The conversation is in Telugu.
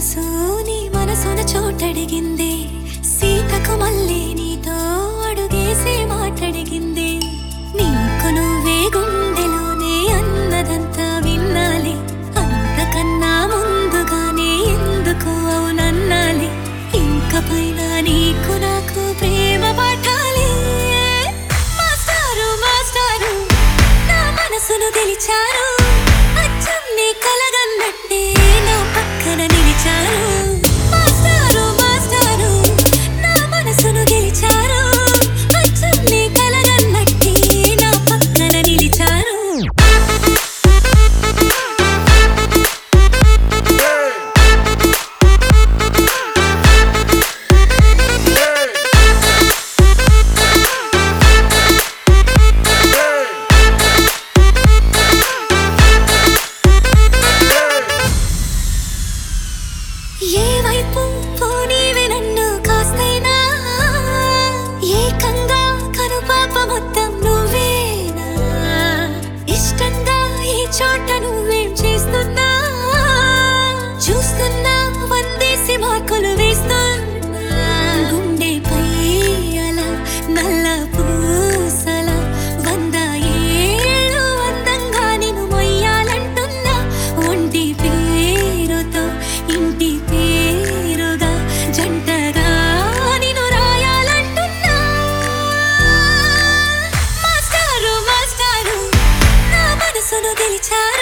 మనసు నీ మనసున చోటడిగింది సీతకు మళ్ళీ నీతో అడుగేసి మాటడిగింది నీకు నువ్వే గుండెలోనే అన్నదంతా విన్నాలి అంతకన్నా ముందుగానే ఎందుకు అవునన్నాలి ఇంక పైన నీకు నాకు ప్రేమ పాఠాలి మాస్టారు మాస్టారు నా మనసును గెలిచారు అచ్చం నీ కలగన్నట్టే నా పక్కన నిలిచారు మాస్టారు మాస్టారు నా మనసును గెలిచారు అచ్చం నీ కలగన్నట్టే నా పక్కన నిలిచారు ఏ వైపు పోనీవి నన్ను కాస్తైనా ఏకంగా కనుపాప మొత్తం నువ్వేనా ఇష్టంగా ఈ చోట నువ్వేం చేస్తున్నా చూస్తున్నా వందేసి మార్కులు వేస్తున్నా గుండెపై అలా నల్ల పూసల వంద ఏళ్ళు అందంగా నిన్ను మొయ్యాలంటున్నా ఒంటి పేరుతో ఇంటి పేరుగా జంటగా నిన్ను రాయాలంటున్నా మాస్టారు మాస్టారు నా మనసును గెలిచారు